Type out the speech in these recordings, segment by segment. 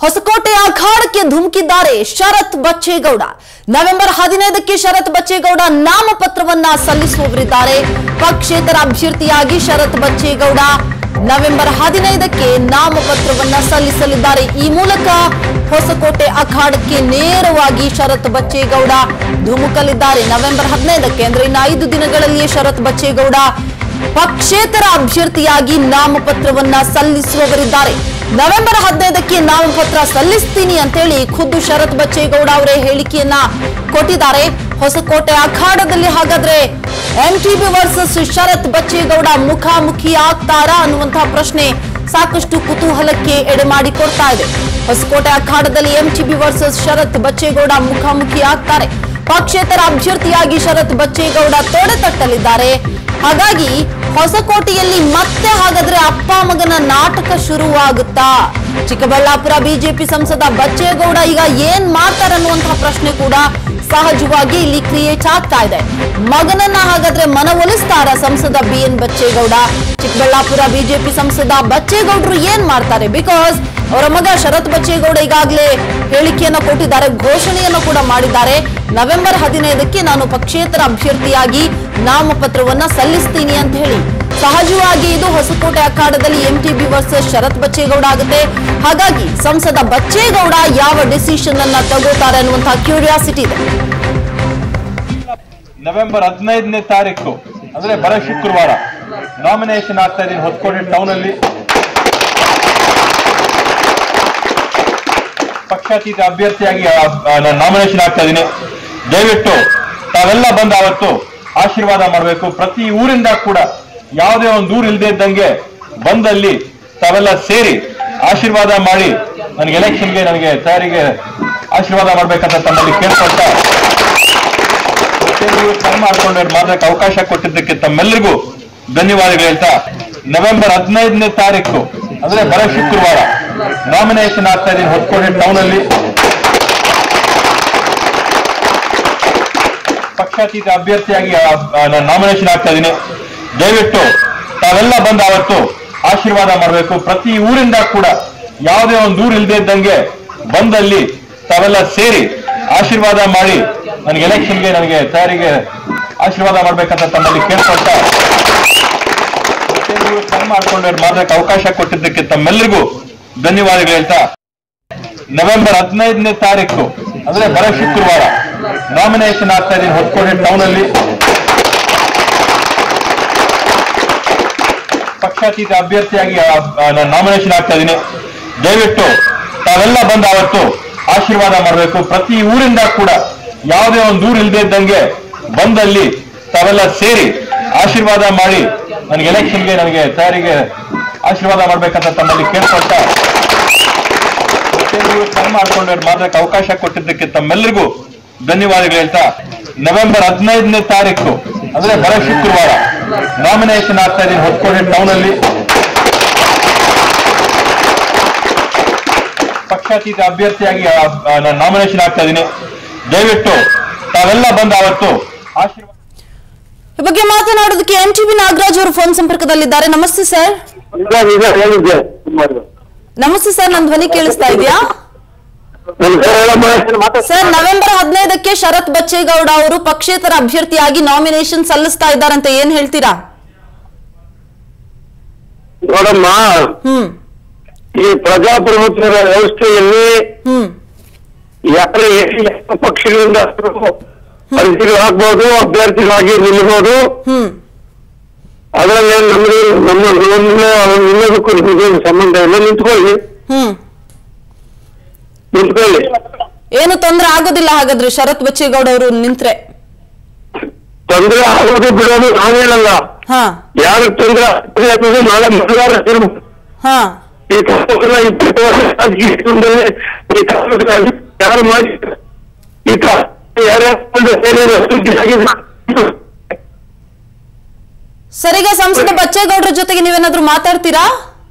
ಹೊಸಕೋಟೆ ಅಖಾಡಕ್ಕೆ ಧುಮುಕಿದ್ದಾರೆ ಶರತ್ ಬಚ್ಚೇಗೌಡ ನವೆಂಬರ್ ಹದಿನೈದಕ್ಕೆ ಶರತ್ ಬಚ್ಚೇಗೌಡ ನಾಮಪತ್ರವನ್ನ ಸಲ್ಲಿಸುವವರಿದ್ದಾರೆ ಪಕ್ಷೇತರ ಅಭ್ಯರ್ಥಿಯಾಗಿ ಶರತ್ ಬಚ್ಚೇಗೌಡ ನವೆಂಬರ್ ಹದಿನೈದಕ್ಕೆ ನಾಮಪತ್ರವನ್ನ ಸಲ್ಲಿಸಲಿದ್ದಾರೆ ಈ ಮೂಲಕ ಹೊಸಕೋಟೆ ಅಖಾಡಕ್ಕೆ ನೇರವಾಗಿ ಶರತ್ ಬಚ್ಚೇಗೌಡ ಧುಮುಕಲಿದ್ದಾರೆ ನವೆಂಬರ್ ಹದಿನೈದಕ್ಕೆ ಅಂದ್ರೆ ಇನ್ನು ಐದು ದಿನಗಳಲ್ಲಿಯೇ ಶರತ್ ಬಚ್ಚೇಗೌಡ ಪಕ್ಷೇತರ ಅಭ್ಯರ್ಥಿಯಾಗಿ ನಾಮಪತ್ರವನ್ನ ಸಲ್ಲಿಸುವವರಿದ್ದಾರೆ ನವೆಂಬರ್ ಹದಿನೈದಕ್ಕೆ ನಾಮಪತ್ರ ಸಲ್ಲಿಸ್ತೀನಿ ಅಂತೇಳಿ ಖುದ್ದು ಶರತ್ ಬಚ್ಚೇಗೌಡ ಅವರೇ ಹೇಳಿಕೆಯನ್ನ ಕೊಟ್ಟಿದ್ದಾರೆ ಹೊಸಕೋಟೆ ಅಖಾಡದಲ್ಲಿ ಹಾಗಾದ್ರೆ ಎಂಟಿಬಿ ವರ್ಸಸ್ ಶರತ್ ಬಚ್ಚೇಗೌಡ ಮುಖಾಮುಖಿ ಆಗ್ತಾರಾ ಅನ್ನುವಂತಹ ಪ್ರಶ್ನೆ ಸಾಕಷ್ಟು ಕುತೂಹಲಕ್ಕೆ ಎಡೆ ಮಾಡಿಕೊಡ್ತಾ ಇದೆ ಹೊಸಕೋಟೆ ಅಖಾಡದಲ್ಲಿ ಎಂಟಿಬಿ ವರ್ಸಸ್ ಶರತ್ ಬಚ್ಚೇಗೌಡ ಮುಖಾಮುಖಿ ಆಗ್ತಾರೆ ಪಕ್ಷೇತರ ಅಭ್ಯರ್ಥಿಯಾಗಿ ಶರತ್ ಬಚ್ಚೇಗೌಡ ತೊಡೆತಟ್ಟಲಿದ್ದಾರೆ ಹಾಗಾಗಿ ಹೊಸಕೋಟೆಯಲ್ಲಿ ಮತ್ತೆ ಹಾಗಾದ್ರೆ ಅಪ್ಪ ಮಗನ ನಾಟಕ ಶುರುವಾಗುತ್ತಾ ಚಿಕ್ಕಬಳ್ಳಾಪುರ ಬಿಜೆಪಿ ಸಂಸದ ಬಚ್ಚೇಗೌಡ ಈಗ ಏನ್ ಮಾಡ್ತಾರನ್ನುವಂತಹ ಪ್ರಶ್ನೆ ಕೂಡ ಸಹಜವಾಗಿ ಇಲ್ಲಿ ಕ್ರಿಯೇಟ್ ಆಗ್ತಾ ಇದೆ ಮಗನನ್ನ ಹಾಗಾದ್ರೆ ಮನವೊಲಿಸ್ತಾರ ಸಂಸದ B N Bachegowda Chikkaballapur BJP ಸಂಸದ ಬಚ್ಚೇಗೌಡರು ಏನ್ ಮಾಡ್ತಾರೆ ಬಿಕಾಸ್ ಅವರ ಮಗ ಶರತ್ ಬಚ್ಚೇಗೌಡ ಈಗಾಗಲೇ ಹೇಳಿಕೆಯನ್ನ ಕೊಟ್ಟಿದ್ದಾರೆ ಘೋಷಣೆಯನ್ನು ಕೂಡ ಮಾಡಿದ್ದಾರೆ ನವೆಂಬರ್ ಹದಿನೈದಕ್ಕೆ ನಾನು ಪಕ್ಷೇತರ ಅಭ್ಯರ್ಥಿಯಾಗಿ ನಾಮಪತ್ರವನ್ನ ಸಲ್ಲಿಸ್ತೀನಿ ಅಂತ ಹೇಳಿ ಸಹಜವಾಗಿ ಇದು ಹೊಸಕೋಟೆ ಅಖಾಡದಲ್ಲಿ ಎಂಟಿಬಿ ವರ್ಸಸ್ ಶರತ್ ಬಚ್ಚೇಗೌಡ ಆಗುತ್ತೆ ಹಾಗಾಗಿ ಸಂಸದ ಬಚ್ಚೇಗೌಡ ಯಾವ ಡಿಸಿಷನ್ ಅನ್ನ ತಗೋತಾರೆ ಅನ್ನುವಂತಹ ಕ್ಯೂರಿಯಾಸಿಟಿ ಇದೆ ನವೆಂಬರ್ ಹದಿನೈದನೇ ತಾರೀಕು ಅಂದ್ರೆ ಬರ ಶುಕ್ರವಾರ ನಾಮಿನೇಷನ್ ಆಗ್ತಾ ಇದೀನಿ ಹೊಸಕೋಟೆ ಟೌನ್ ಅಲ್ಲಿ ಪಕ್ಷಾತೀತ ಅಭ್ಯರ್ಥಿಯಾಗಿ ನಾಮಿನೇಷನ್ ಆಗ್ತಾ ಇದೀನಿ ದಯವಿಟ್ಟು ತಾವೆಲ್ಲ ಬಂದ ಅವತ್ತು ಆಶೀರ್ವಾದ ಮಾಡಬೇಕು ಪ್ರತಿ ಊರಿಂದ ಕೂಡ ಯಾವುದೇ ಒಂದು ಊರು ಇಲ್ಲದೆ ಇದ್ದಂಗೆ ಬಂದಲ್ಲಿ ತಾವೆಲ್ಲ ಸೇರಿ ಆಶೀರ್ವಾದ ಮಾಡಿ ನನಗೆ ಎಲೆಕ್ಷನ್ಗೆ ನನಗೆ ತಯಾರಿಗೆ ಆಶೀರ್ವಾದ ಮಾಡ್ಬೇಕಂತ ತಮ್ಮಲ್ಲಿ ಕೇಳ್ಕೊಳ್ತಾ ನೀವು ಕರೆ ಮಾಡ್ಕೊಂಡು ಮಾತ್ರಕ್ಕೆ ಅವಕಾಶ ಕೊಟ್ಟಿದ್ದಕ್ಕೆ ತಮ್ಮೆಲ್ಲರಿಗೂ ಧನ್ಯವಾದಗಳು ಹೇಳ್ತಾ ನವೆಂಬರ್ ಹದಿನೈದನೇ ತಾರೀಕು ಅಂದ್ರೆ ಬರ ಶುಕ್ರವಾರ ನಾಮಿನೇಷನ್ ಆಗ್ತಾ ಇದೀನಿ ಹೊಸಕೋಟೆ ಟೌನ್ ಅಲ್ಲಿ ಪಕ್ಷಾತೀತ ಅಭ್ಯರ್ಥಿಯಾಗಿ ನಾಮಿನೇಷನ್ ಆಗ್ತಾ ಇದೀನಿ ದಯವಿಟ್ಟು ತಾವೆಲ್ಲ ಬಂದ ಅವತ್ತು ಆಶೀರ್ವಾದ ಮಾಡಬೇಕು ಪ್ರತಿ ಊರಿಂದ ಕೂಡ ಯಾವುದೇ ಒಂದು ಊರು ಇಲ್ಲದೆ ಇದ್ದಂಗೆ ಬಂದಲ್ಲಿ ತಾವೆಲ್ಲ ಸೇರಿ ಆಶೀರ್ವಾದ ಮಾಡಿ ನನಗೆ ಎಲೆಕ್ಷನ್ಗೆ ನನಗೆ ತಯಾರಿಗೆ ಆಶೀರ್ವಾದ ಮಾಡ್ಬೇಕಂತ ತಮ್ಮಲ್ಲಿ ಕೇಳ್ಕೊಳ್ತಾ ನೀವು ಕರೆ ಮಾಡ್ಕೊಂಡು ಮಾತ್ರಕ್ಕೆ ಅವಕಾಶ ಕೊಟ್ಟಿದ್ದಕ್ಕೆ ತಮ್ಮೆಲ್ಲರಿಗೂ ಧನ್ಯವಾದಗಳು ಹೇಳ್ತಾ ನವೆಂಬರ್ ಹದಿನೈದನೇ ತಾರೀಕು ಅಂದ್ರೆ ಬರ ಶುಕ್ರವಾರ ನಾಮಿನೇಷನ್ ಆಗ್ತಾ ಇದೀನಿ ಹೊಸಕೋಟೆ ಟೌನ್ ಅಲ್ಲಿ ಪಕ್ಷಾತೀತ ಅಭ್ಯರ್ಥಿಯಾಗಿ ನಾಮಿನೇಷನ್ ಆಗ್ತಾ ಇದೀನಿ ದಯವಿಟ್ಟು ತಾವೆಲ್ಲ ಬಂದ ಅವತ್ತು ಆಶೀರ್ವಾದ ಮಾಡಬೇಕು ಪ್ರತಿ ಊರಿಂದ ಕೂಡ ಯಾವುದೇ ಒಂದು ಊರು ಇಲ್ಲದೆ ಇದ್ದಂಗೆ ಬಂದಲ್ಲಿ ತಾವೆಲ್ಲ ಸೇರಿ ಆಶೀರ್ವಾದ ಮಾಡಿ ನನಗೆ ಎಲೆಕ್ಷನ್ಗೆ ನನಗೆ ತಯಾರಿಗೆ ಆಶೀರ್ವಾದ ಮಾಡ್ಬೇಕಂತ ತಮ್ಮಲ್ಲಿ ಕೇಳ್ಕೊಳ್ತಾ ನೀವು ಕರೆ ಮಾಡ್ಕೊಂಡು ಮಾತ್ರಕ್ಕೆ ಅವಕಾಶ ಕೊಟ್ಟಿದ್ದಕ್ಕೆ ತಮ್ಮೆಲ್ಲರಿಗೂ ಧನ್ಯವಾದಗಳು ಹೇಳ್ತಾ ನವೆಂಬರ್ ಹದಿನೈದನೇ ತಾರೀಕು ಅಂದ್ರೆ ಬರ ಶುಕ್ರವಾರ ನಾಮಿನೇಷನ್ ಆಗ್ತಾ ಇದೀನಿ ಹೊಸಕೋಟೆ ಟೌನ್ ಅಲ್ಲಿ ಪಕ್ಷಾತೀತ ಅಭ್ಯರ್ಥಿಯಾಗಿ ನಾಮಿನೇಷನ್ ಆಗ್ತಾ ಇದೀನಿ ದಯವಿಟ್ಟು ತಾವೆಲ್ಲ ಬಂದ ಅವತ್ತು ಆಶೀರ್ವಾದ ಈ ಬಗ್ಗೆ ಮಾತನಾಡೋದಕ್ಕೆ ಎಂಟಿಬಿ ನಾಗರಾಜ್ ಅವರು ಫೋನ್ ಸಂಪರ್ಕದಲ್ಲಿದ್ದಾರೆ ನಮಸ್ತೆ ಸರ್ ಈಗ ಈಗ ಹೇಳಿದ್ದೆ ಸುಮಾರು. ನಮಸ್ತೆ ಸರ್ ನನ್ನ ಧ್ವನಿ ಕೇಳಿಸ್ತಾ ಇದೆಯಾ ನಮ್ ಸರ್ ಹೇಳಮ್ಮ, ಸರ್ ಮಾತಾಡ್- ಸರ್ ನವೆಂಬರ್ ಹದಿನೈದಕ್ಕೆ ಶರತ್ ಬಚ್ಚೇಗೌಡ ಅವರು ಪಕ್ಷೇತರ ಅಭ್ಯರ್ಥಿಯಾಗಿ ನಾಮಿನೇಷನ್ ಸಲ್ಲಿಸ್ತಾ ಇದ್ದಾರಂತ ಏನ್ ಹೇಳ್ತೀರಾ ನೋಡಮ್ಮ ಹ್ಮ್ ಈ ಪ್ರಜಾಪ್ರಭುತ್ವದ ವ್ಯವಸ್ಥೆಯಲ್ಲಿ ಹ್ಮ್ ಯಾರು ಯಾವ ಪಕ್ಷಗಳಿಂದ ಅರ್ಜಿಗಳು ಹಾಕ್ಬೋದು ಅಭ್ಯರ್ಥಿಗಳಾಗಿ ನಿಲ್ಬೋದು ಹ್ಮ್ ಅದರಲ್ಲಿ ನಮಗೆ ನಮ್ಮ ಒಂದು ಇನ್ನೊಂದಕ್ಕೂ ನಮಗೇನು ಸಂಬಂಧ ಇಲ್ಲ ನಿಂತ್ಕೊಳ್ಳಿ ಹ್ಮ್ ನಿಂತ್ಕೊಳ್ಳಿ ಏನು ತೊಂದರೆ ಆಗೋದಿಲ್ಲ ಹಾಗಾದ್ರೆ ಶರತ್ ಬಚ್ಚೇಗೌಡ ಅವರು ನಿಂತ್ರೆ ತೊಂದರೆ ಆಗೋದು ಬಿಡೋದು ನಾನು ಹೇಳಲ್ಲ ಹಾ ಯಾರು ತೊಂದರೆ ಆಗ್ತದೆ ನಾಳೆ ಮತದಾರ ಹಾ ಈ ತಾಲೂಕಿನ ಇಪ್ಪತ್ತು ವರ್ಷ ರಾಜಕೀಯ ಜೀವನದಲ್ಲಿ ಈ ತಾಲೂಕಿನ ಯಾರು ಮಾಡಿ ಈ ತಾ- ಯಾರ್ಯಾರು ಸೇರಿದ್ರು ಅಭಿವೃದ್ಧಿ ಆಗಿದೆ. ಸರ್ ಈಗ ಸಂಸದ ಬಚ್ಚೇಗೌಡರ ಜೊತೆಗೆ ನೀವೇನಾದ್ರೂ ಮಾತಾಡ್ತೀರಾ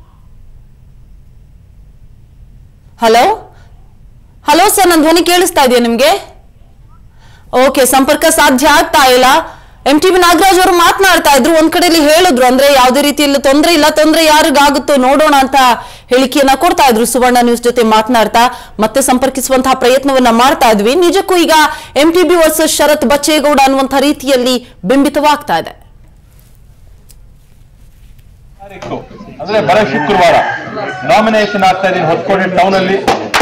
ಹಲೋ ಹಲೋ ಸರ್ ನನ್ನ ಧ್ವನಿ ಕೇಳಿಸ್ತಾ ಇದೆಯಾ ನಿಮ್ಗೆ ಓಕೆ ಸಂಪರ್ಕ ಸಾಧ್ಯ ಆಗ್ತಾ ಇಲ್ಲ ಎಂ ಟಿ ಬಿ ನಾಗರಾಜ್ ಅವರು ಮಾತನಾಡ್ತಾ ಇದ್ರು ಒಂದ್ ಕಡೆಯಲ್ಲಿ ಹೇಳಿದ್ರು ಅಂದ್ರೆ ಯಾವುದೇ ರೀತಿಯಲ್ಲಿ ತೊಂದರೆ ಇಲ್ಲ ತೊಂದರೆ ಯಾರಿಗಾಗುತ್ತೋ ನೋಡೋಣ ಅಂತ ಹೇಳಿಕೆಯನ್ನ ಕೊಡ್ತಾ ಇದ್ರು ಸುವರ್ಣ ನ್ಯೂಸ್ ಜೊತೆ ಮಾತನಾಡ್ತಾ ಮತ್ತೆ ಸಂಪರ್ಕಿಸುವಂತಹ ಪ್ರಯತ್ನವನ್ನ ಮಾಡ್ತಾ ಇದ್ವಿ ನಿಜಕ್ಕೂ ಈಗ M T B versus Sharath Bachegowda ಅನ್ನುವಂತಹ ರೀತಿಯಲ್ಲಿ ಬಿಂಬಿತವಾಗ್ತಾ ಇದೆ ತಾರೀಕು ಅಂದ್ರೆ ಬರ ಶುಕ್ರವಾರ ನಾಮಿನೇಷನ್ ಆಗ್ತಾ ಇದೀನಿ ಹೊಸಕೋಟೆ ಟೌನ್ ಅಲ್ಲಿ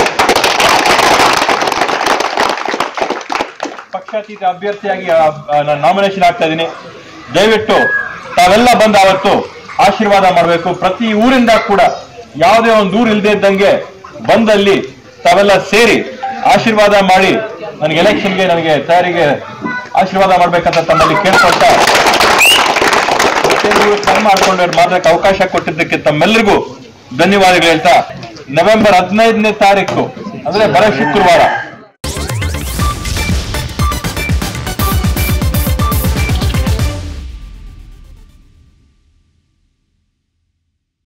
ಪಕ್ಷಾತೀತ ಅಭ್ಯರ್ಥಿಯಾಗಿ ನಾನು ನಾಮಿನೇಷನ್ ಆಗ್ತಾ ಇದ್ದೀನಿ ದಯವಿಟ್ಟು ತಾವೆಲ್ಲ ಬಂದ ಅವತ್ತು ಆಶೀರ್ವಾದ ಮಾಡಬೇಕು ಪ್ರತಿ ಊರಿಂದ ಕೂಡ ಯಾವುದೇ ಒಂದು ಊರು ಇಲ್ಲದೆ ಇದ್ದಂಗೆ ಬಂದಲ್ಲಿ ತಾವೆಲ್ಲ ಸೇರಿ ಆಶೀರ್ವಾದ ಮಾಡಿ ನನಗೆ ಎಲೆಕ್ಷನ್ಗೆ ನನಗೆ ತಯಾರಿಗೆ ಆಶೀರ್ವಾದ ಮಾಡ್ಬೇಕಂತ ತಮ್ಮಲ್ಲಿ ಕೇಳ್ಕೊಳ್ತಾ ಪ್ರತಿಯೊಂದು ಕರ್ಮ ಮಾಡ್ಕೊಂಡು ಮಾತ್ರಕ್ಕೆ ಅವಕಾಶ ಕೊಟ್ಟಿದ್ದಕ್ಕೆ ತಮ್ಮೆಲ್ಲರಿಗೂ ಧನ್ಯವಾದಗಳು ಹೇಳ್ತಾ ನವೆಂಬರ್ ಹದಿನೈದನೇ ತಾರೀಕು ಅಂದ್ರೆ ಬರ ಶುಕ್ರವಾರ